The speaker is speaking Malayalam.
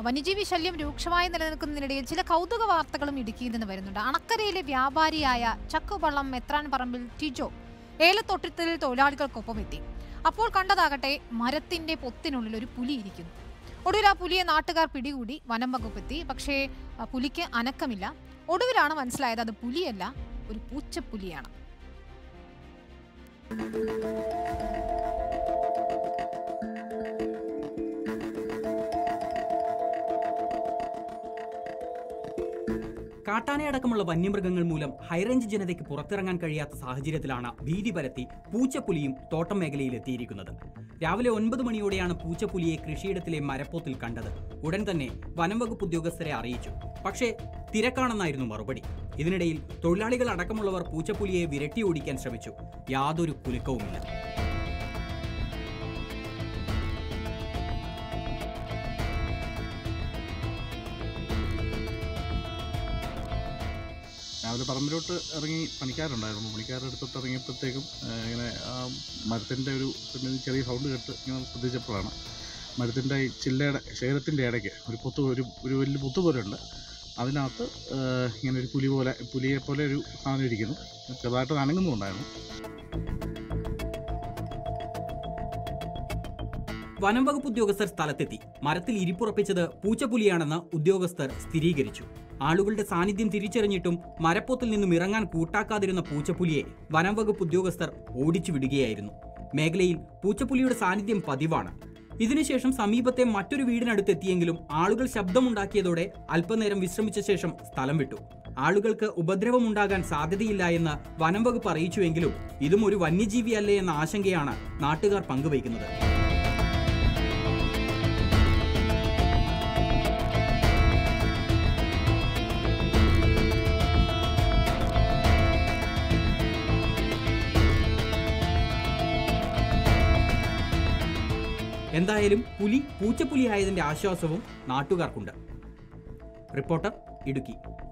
വന്യജീവി ശല്യം രൂക്ഷമായി നിലനിൽക്കുന്നതിനിടയിൽ ചില കൗതുക വാർത്തകളും ഇടുക്കിയിൽ നിന്ന് വരുന്നുണ്ട് അണക്കരയിലെ വ്യാപാരിയായ ചക്കുവള്ളം മെത്രാൻ പറമ്പിൽ ടിജോ ഏലത്തോട്ടത്തിൽ തൊഴിലാളികൾക്കൊപ്പം എത്തി അപ്പോൾ കണ്ടതാകട്ടെ മരത്തിന്റെ പൊത്തിനുള്ളിൽ ഒരു പുലി ഇരിക്കുന്നു ഒടുവിൽ ആ പുലിയെ നാട്ടുകാർ പിടികൂടി വനം വകുപ്പെത്തി പക്ഷേ ആ പുലിക്ക് അനക്കമില്ല ഒടുവിലാണ് മനസ്സിലായത് അത് പുലിയല്ല ഒരു പൂച്ചപ്പുലിയാണ് കാട്ടാനയടക്കമുള്ള വന്യമൃഗങ്ങൾ മൂലം ഹൈറേഞ്ച് ജനതയ്ക്ക് പുറത്തിറങ്ങാൻ കഴിയാത്ത സാഹചര്യത്തിലാണ് ഭീതി പരത്തി പൂച്ചപ്പുലിയും തോട്ടം മേഖലയിൽ എത്തിയിരിക്കുന്നത് രാവിലെ ഒൻപത് മണിയോടെയാണ് പൂച്ചപ്പുലിയെ കൃഷിയിടത്തിലെ മരപ്പോത്തിൽ കണ്ടത് ഉടൻ തന്നെ വനം വകുപ്പ് ഉദ്യോഗസ്ഥരെ അറിയിച്ചു പക്ഷേ തിരക്കാണെന്നായിരുന്നു മറുപടി ഇതിനിടയിൽ തൊഴിലാളികൾ അടക്കമുള്ളവർ പൂച്ചപ്പുലിയെ വിരട്ടി ഓടിക്കാൻ ശ്രമിച്ചു യാതൊരു കുലുക്കവുമില്ല രാവിലെ പറമ്പിലോട്ട് ഇറങ്ങി പണിക്കാരുണ്ടായിരുന്നു പണിക്കാരുടെ അടുത്തോട്ട് ഇറങ്ങിയപ്പോഴത്തേക്കും ആ, ഇങ്ങനെ ആ മരത്തിൻ്റെ ഒരു പിന്നെ ചെറിയ സൗണ്ട് കേട്ട് ഇങ്ങനെ ശ്രദ്ധിച്ചപ്പോഴാണ് മരത്തിൻ്റെ ഈ ചില്ലയുടെ ശേഖരത്തിൻ്റെ ഇടയ്ക്ക് ഒരു പൊത്ത് ഒരു ഒരു വലിയ പൊത്ത് പോലെ ഉണ്ട് അതിനകത്ത് ആ, ഇങ്ങനെ ഒരു പുലി പോലെ പുലിയെ പോലെ ഒരു സാധനം ഇരിക്കുന്നു ചെറുതായിട്ട് അനങ്ങുന്നുണ്ടായിരുന്നു വനം വകുപ്പ് ഉദ്യോഗസ്ഥർ സ്ഥലത്തെത്തി മരത്തിൽ ഇരിപ്പുറപ്പിച്ചത് പൂച്ചപ്പുലിയാണെന്ന് ഉദ്യോഗസ്ഥർ സ്ഥിരീകരിച്ചു ആളുകളുടെ സാന്നിധ്യം തിരിച്ചറിഞ്ഞിട്ടും മരപ്പൊത്തിൽ നിന്നും ഇറങ്ങാൻ കൂട്ടാക്കാതിരുന്ന പൂച്ചപ്പുലിയെ വനം വകുപ്പ് ഉദ്യോഗസ്ഥർ ഓടിച്ചു വിടുകയായിരുന്നു മേഖലയിൽ പൂച്ചപ്പുലിയുടെ സാന്നിധ്യം പതിവാണ് ഇതിനുശേഷം സമീപത്തെ മറ്റൊരു വീടിനടുത്തെത്തിയെങ്കിലും ആളുകൾ ശബ്ദമുണ്ടാക്കിയതോടെ അല്പനേരം വിശ്രമിച്ച ശേഷം സ്ഥലം വിട്ടു ആളുകൾക്ക് ഉപദ്രവമുണ്ടാകാൻ സാധ്യതയില്ല എന്ന് വനം വകുപ്പ് അറിയിച്ചുവെങ്കിലും ഇതും ഒരു വന്യജീവിയല്ലേ എന്ന ആശങ്കയാണ് നാട്ടുകാർ പങ്കുവയ്ക്കുന്നത് എന്തായാലും പുലി പൂച്ചപ്പുലിയായതിന്റെ ആശ്വാസവും നാട്ടുകാർക്കുണ്ട് റിപ്പോർട്ടർ ഇടുക്കി